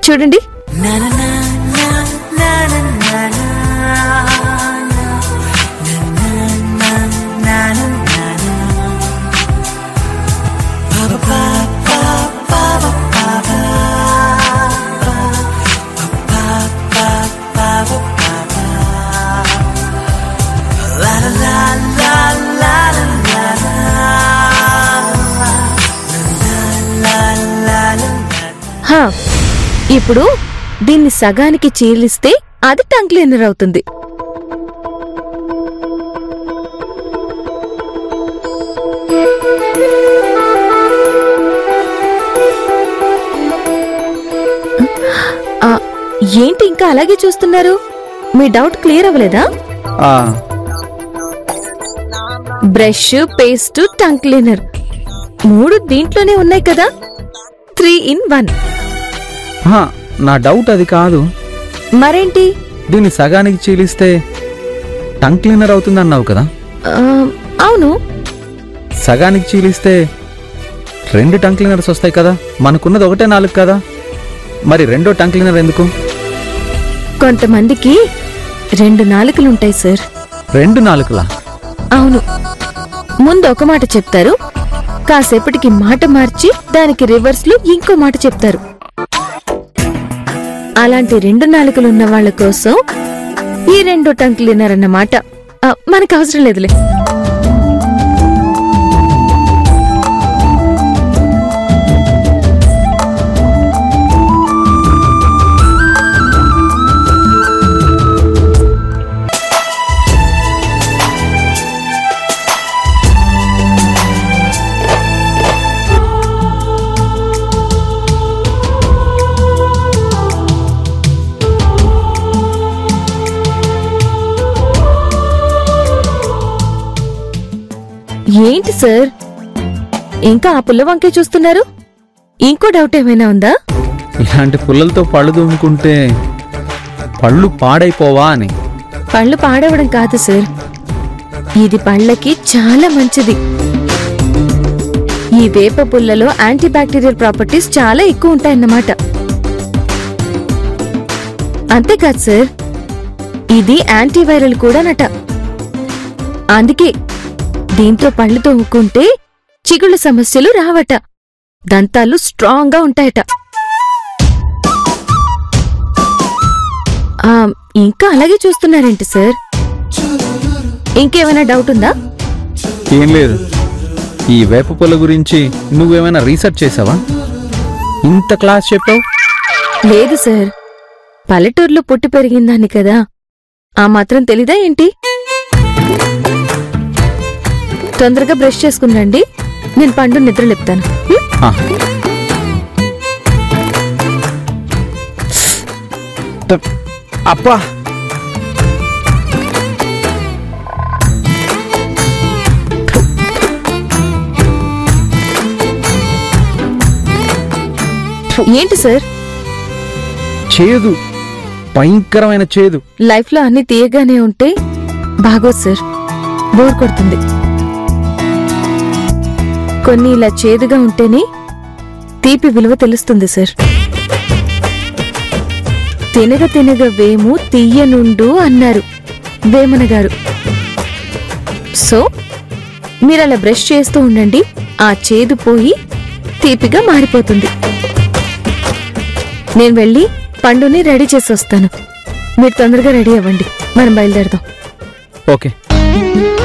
చూడండి హా ఇప్పుడు దీన్ని సగానికి చీలిస్తే అది టంగ్ క్లీనర్ అవుతుంది ఆ, ఏంటి ఇంకా అలాగే చూస్తున్నారు మీ డౌట్ క్లియర్ అవ్వలేదా ఆ, బ్రష్ పేస్ట్ టంగ్ క్లీనర్ మూడు దీంట్లోనే ఉన్నాయి కదా త్రీ ఇన్ వన్ ఆహా, నా డౌట్ అది కాదు మరేంటి దీన్ని సగానికి చీలిస్తే టంగ్ క్లీనర్ అవుతుంది అన్నావు కదా ఆ, అవును సగానికి చీలిస్తే రెండు టంగ్ క్లీనర్స్ వస్తాయి కదా మనకున్నది ఒకటే నాలుగు కదా మరి రెండో టంగ్ క్లీనర్ ఎందుకు కొంతమందికి రెండు నాలుకలుంటాయి సార్ రెండు నాలుగులా అవును ముందు ఒక మాట చెప్తారు కాసేపటికి మాట మార్చి దానికి రివర్స్ లో ఇంకో మాట చెప్తారు అలాంటి రెండు నాలుకలున్న వాళ్ళ కోసం ఈ రెండు టంగ్ క్లీనర్ అన్నమాట ఆ, మనకు అవసరం లేదులే ఏంటి సార్ ఇంకా ఆ పుల్ల వంకే చూస్తున్నారు ఇంకో డౌట్ ఏమైనా ఉందా ఇలాంటి పుల్లలతో పళ్ళు దుమ్ముకుంటే పళ్ళు పాడైపోవా అని పళ్ళు పాడవడం కాదు సార్ ఇది పళ్ళకి చాలా మంచిది ఈ వేప పుల్లలో యాంటీబ్యాక్టీరియల్ ప్రాపర్టీస్ చాలా ఎక్కువ ఉంటాయన్నమాట అంతేకాదు సార్ ఇది యాంటీవైరల్ కూడానట అందుకే దీంతో పళ్ళు తోముకుంటే చిగుళ్ళ సమస్యలు రావట దంతాలు స్ట్రాంగ్ గా ఉంటాయట ఆ, ఇంకా అలాగే చూస్తున్నారేంటి సార్ ఇంకేమైనా డౌట్ ఉందా ఏం లేదు ఈ వేప పుల్ల గురించి నువ్వేమైనా రీసెర్చ్ చేసావా ఇంత క్లాస్ చెప్పావు లేదు సార్ పల్లెటూరులో పుట్టి పెరిగిందాన్ని కదా ఆ మాత్రం తెలీదా ఏంటి తొందరగా బ్రష్ చేసుకునండి నేను పండు నిద్రలేపుతాను హ్మ్? ఆ. త- అబ్బా ఏంటి సార్ చేదు భయంకరమైన చేదు లైఫ్ లో అన్ని తీయగానే ఉంటే బాగోదు సార్ బోర్ కొడుతుంది కొన్ని ఇలా చేదుగా ఉంటేనే తీపి విలువ తెలుస్తుంది సార్ తినగ తినగ వేము తీయనుండు అన్నారు వేమన గారు సో మీరు అలా బ్రష్ చేస్తూ ఉండండి ఆ చేదు పోయి తీపిగా మారిపోతుంది నేను వెళ్ళి పండుని రెడీ చేసి వస్తాను మీరు తొందరగా రెడీ అవ్వండి మనం బయలుదేరదాం ఓకే